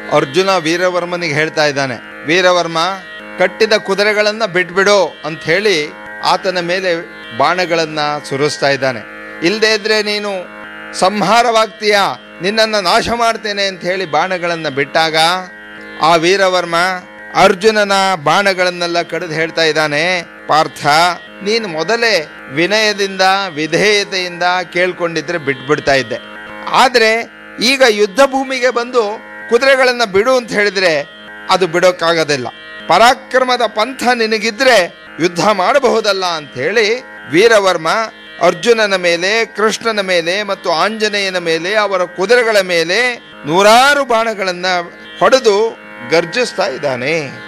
ಅರ್ಜುನ ವೀರವರ್ಮನಿಗೆ ಹೇಳ್ತಾ ಇದ್ದಾನೆ ವೀರವರ್ಮ ಕಟ್ಟಿದ ಕುದುರೆಗಳನ್ನ ಬಿಟ್ಬಿಡು ಅಂತ ಹೇಳಿ ಆತನ ಮೇಲೆ ಬಾಣಗಳನ್ನ ಸುರಿಸ್ತಾ ಇದ್ದಾನೆ ಇಲ್ಲದೆ ಇದ್ರೆ ನೀನು ಸಂಹಾರವಾಗ್ತೀಯ ನಿನ್ನನ್ನು ನಾಶ ಮಾಡ್ತೇನೆ ಅಂತ ಹೇಳಿ ಬಾಣಗಳನ್ನ ಬಿಟ್ಟಾಗ ಆ ವೀರವರ್ಮ ಅರ್ಜುನನ ಬಾಣಗಳನ್ನೆಲ್ಲ ಕಡಿದು ಹೇಳ್ತಾ ಇದ್ದಾನೆ ಪಾರ್ಥ ನೀನು ಮೊದಲೇ ವಿನಯದಿಂದ ವಿಧೇಯತೆಯಿಂದ ಕೇಳ್ಕೊಂಡಿದ್ರೆ ಬಿಟ್ಬಿಡ್ತಾ ಇದ್ದೆ ಆದ್ರೆ ಈಗ ಯುದ್ಧ ಭೂಮಿಗೆ ಬಂದು ಕುದುರೆಗಳನ್ನ ಬಿಡು ಅಂತ ಹೇಳಿದ್ರೆ ಅದು ಬಿಡೋಕ್ಕಾಗೋದಿಲ್ಲ ಪರಾಕ್ರಮದ ಪಂಥ ನಿನಗಿದ್ರೆ ಯುದ್ಧ ಮಾಡಬಹುದಲ್ಲ ಅಂತ ಹೇಳಿ ವೀರವರ್ಮ ಅರ್ಜುನನ ಮೇಲೆ ಕೃಷ್ಣನ ಮೇಲೆ ಮತ್ತು ಆಂಜನೇಯನ ಮೇಲೆ ಅವರ ಕುದುರೆಗಳ ಮೇಲೆ ನೂರಾರು ಬಾಣಗಳನ್ನ ಹೊಡೆದು ಗರ್ಜಿಸ್ತಾ ಇದ್ದಾನೆ